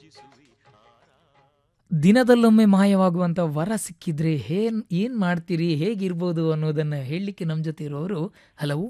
ದಿನದಲ್ಲೊಮ್ಮೆ ಮಾಯವಾಗುವಂಥ ವರ ಸಿಕ್ಕಿದ್ರೆ ಏನ್ ಏನು ಮಾಡ್ತೀರಿ ಹೇಗಿರ್ಬೋದು ಅನ್ನೋದನ್ನು ಹೇಳಲಿಕ್ಕೆ ನಮ್ಮ ಜೊತೆ ಇರೋರು ಹಲೋ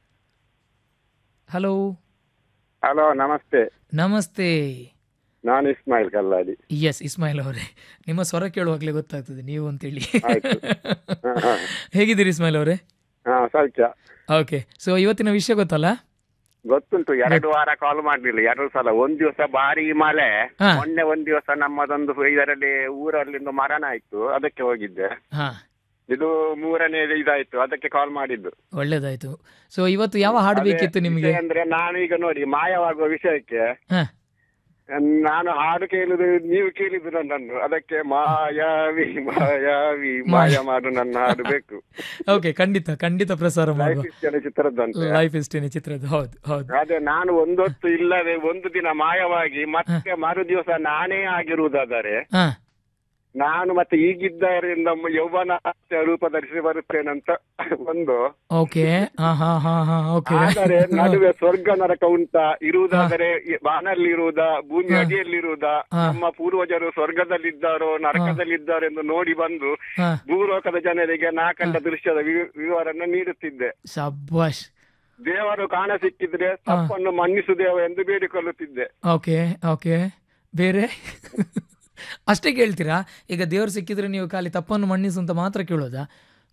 ಹಲೋ ಹಲೋ ನಮಸ್ತೆ ನಮಸ್ತೆ ನಾನು ಇಸ್ಮಾಯಿಲ್ ಕಲ್ಲಾಡಿ ಎಸ್ ಇಸ್ಮಾಯಿಲ್ ಅವರೇ ನಿಮ್ಮ ಸ್ವರ ಕೇಳುವಾಗಲೇ ಗೊತ್ತಾಗ್ತದೆ ನೀವು ಅಂತೇಳಿ ಆಯ್ತು. ಹ, ಹ. ಹೇಗಿದ್ದೀರಿ ಇಸ್ಮಾಯಿಲ್ ಅವರೇ ಹಾ ಸೌಖ್ಯ ಓಕೆ ಸೊ ಇವತ್ತಿನ ವಿಷಯ ಗೊತ್ತಲ್ಲ ಗೊತ್ತುಂಟು ಎರಡು ವಾರ ಕಾಲ್ ಮಾಡ್ಲಿಲ್ಲ ಎರಡು ಸಲ ಒಂದ್ ದಿವಸ ಭಾರಿ ಮಳೆ ಹಾ. ಮೊನ್ನೆ ಒಂದ್ ದಿವಸ ನಮ್ಮದೊಂದು ಇದರಲ್ಲಿ ಊರಲ್ಲಿ ಒಂದು ಮರಣ ಆಯ್ತು ಅದಕ್ಕೆ ಹೋಗಿದ್ದೆ ಹಾ ಇದು ಮೂರನೇ ಇದಾಯ್ತು ಅದಕ್ಕೆ ಕಾಲ್ ಮಾಡಿದ್ದು ಒಳ್ಳೇದಾಯ್ತು ಸೊ ಇವತ್ತು ಯಾವ ಹಾಡು ಅದೇ ಬೇಕಿತ್ತು ನಿಮಗೆ ವಿಷಯ ಅಂದ್ರೆ ನಾನು ಈಗ ನೋಡಿ ಮಾಯವಾಗುವ ವಿಷಯಕ್ಕೆ ಹಾ ನಾನು ಹಾಡು ಕೇಳುದು ನೀವು ಕೇಳಿದ್ದು ನನ್ನನ್ನು ಅದಕ್ಕೆ ಮಾಯಾವಿ ಮಾಯಾವಿ ಮಾಯ ಮಾಡು ನನ್ನ ಹಾಡು ಬೇಕು ಓಕೆ ಖಂಡಿತ ಖಂಡಿತ ಪ್ರಸಾರ ಲೈಫ್ ಮಾಡುವ ಇಸ್ ಚಲಚಿತ್ರದಂತೆ ಲೈಫ್ ಇಸ್ಟೇನೆ ಚಿತ್ರದ ಹೌದು ಹೌದು ಅದೇ ನಾನು ಒಂದೊತ್ತು ಇಲ್ಲದೆ ಒಂದು ದಿನ ಮಾಯವಾಗಿ ಮತ್ತೆ ಮರು ದಿವಸ ನಾನೇ ಆಗಿರುವುದಾದರೆ ಹಾ ನಾನು ಮತ್ತೆ ಈಗಿದ್ದರಿಂದ ಮ- ಯೌವನ ರೂಪ ಧರಿಸಿ ಬರುತ್ತೇನಂತ ಒಂದು ಓಕೆ ಹಾ ಹಾ ಹಾ ಹಾ ಓಕೆ ಆದರೆ ನಡುವೆ ಸ್ವರ್ಗ ನರಕ ಉಂಟಾ ಇರುವುದಾದರೆ ಈ ಬಾನಲ್ಲಿರುವುದಾ ಭೂಮಿ ಅಡಿಯಲ್ಲಿರುವುದಾ ಹಾ. ನಮ್ಮ ಪೂರ್ವಜರು ಸ್ವರ್ಗದಲ್ಲಿದ್ದಾರೋ ನರಕದಲ್ಲಿದ್ದಾರೋ ಎಂದು ನೋಡಿ ಬಂದು ಹಾ ಭೂಲೋಕದ ಜನರಿಗೆ ನಾ ಕಂಡ ದೃಶ್ಯದ ವಿ- ವಿವರನ್ನ ನೀಡುತ್ತಿದ್ದೆ ಶಬ್ಬಾಷ್ ದೇವರು ಕಾಣ ಸಿಕ್ಕಿದ್ರೆ ತಪ್ಪನ್ನು ಮನ್ನಿಸು ದೇವ ಎಂದು ಬೇಡಿಕೊಳ್ಳುತ್ತಿದ್ದೆ ಓಕೆ ಓಕೆ ಬೇರೆ ಅಷ್ಟೇ ಕೇಳ್ತೀರಾ ಈಗ ದೇವ್ರು ಸಿಕ್ಕಿದ್ರೆ ನೀವು ಖಾಲಿ ತಪ್ಪನ್ನು ಮನ್ನಿಸು ಅಂತ ಮಾತ್ರ ಕೇಳೋದಾ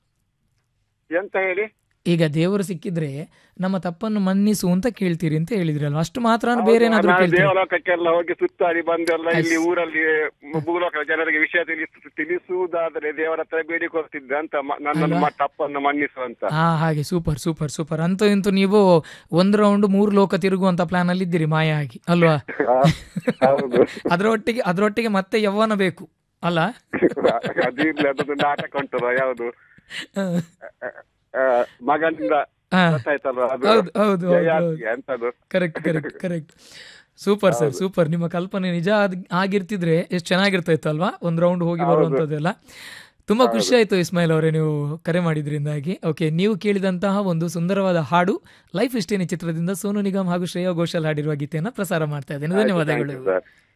ಎಂತ ಹೇಳಿ ಈಗ ದೇವರು ಸಿಕ್ಕಿದ್ರೆ ನಮ್ಮ ತಪ್ಪನ್ನು ಮನ್ನಿಸು ಅಂತ ಕೇಳ್ತೀರಿ ಅಂತ ಹೇಳಿದ್ರಲ್ವಾ ಅಷ್ಟು ಮಾತ್ರ ಬೇರೆ ಏನಾದ್ರು ನಾನು ಕೇಳ್ತೀರಾ ದೇವಲೋಕಕ್ಕೆಲ್ಲ ಹೋಗಿ ಸುತ್ತಾಡಿ ಬಂದೆಲ್ಲ ಇಲ್ಲಿ ಊರಲ್ಲಿ ಭೂಲೋಕದ ಜನರಿಗೆ ವಿಷಯ ತಿಳಿಸು ತಿಳಿಸುವುದಾದರೆ ದೇವರ ಹತ್ರ ಬೇಡಿಕೊಳ್ತಿದ್ದೆ ಅಂತ ಮ- ನನ್ನನ್ನು ಮ- ತಪ್ಪನ್ನು ಮನ್ನಿಸು ಅಂತ ಹಾ ಹಾಗೆ ಸೂಪರ್ ಸೂಪರ್ ಸೂಪರ್ ಅಂತೂ ಇಂತೂ ನೀವು ಒಂದು ರೌಂಡ್ ಮೂರು ಲೋಕ ತಿರುಗುವಂತ ಪ್ಲಾನ್ ಅಲ್ಲಿ ಇದ್ದೀರಿ ಮಾಯ ಆಗಿ ಅಲ್ವಾ ಹೌದು ಅದರೊಟ್ಟಿಗೆ ಅದರೊಟ್ಟಿಗೆ ಮತ್ತೆ ಯವ್ವನ ಬೇಕು ಅಲ್ಲ ಅದು ಇಲ್ಲ ಅದೊಂದು ನಾಟಕ ಉಂಟಲ್ಲ ಯಾವುದು ಹ. ಆ, ಮಗನಿಂದ ಹಾ. ಗೊತ್ತಾಯ್ತಲ್ವ ಅದು ಹೌದು ಹೌದು ಹೌದು ಜಯಾತಿ ಎಂತದು correct correct correct super sir super ನಿಮ್ಮ ಕಲ್ಪನೆ ನಿಜ ಆದ್- ಆಗಿರ್ತಿದ್ರೆ ಎಷ್ಟು ಚೆನ್ನಾಗಿರ್ತಾ ಇತ್ತು ಅಲ್ವಾ ಒಂದು ರೌಂಡ್ ಹೋಗಿ ಬರುವಂತದ್ದೆಲ್ಲ ತುಂಬಾ ಖುಷಿ ಆಯ್ತು ಇಸ್ಮಾಯಿಲ್ ಅವರೇ ನೀವು ಕರೆ ಮಾಡಿದ್ರಿಂದಾಗಿ ಓಕೆ ನೀವು ಕೇಳಿದಂತಹ ಒಂದು ಸುಂದರವಾದ ಹಾಡು ಲೈಫ್ ಇಷ್ಟೇನೆ ಚಿತ್ರದಿಂದ ಸೋನು ನಿಗಮ್ ಹಾಗೂ ಶ್ರೇಯಾ ಘೋಷಾಲ್ ಹಾಡಿರುವ ಗೀತೆಯನ್ನ ಪ್ರಸಾರ ಮಾಡ್ತಾ ಇದ್ದೇನೆ ಧನ್ಯವಾದಗಳು ಸರ್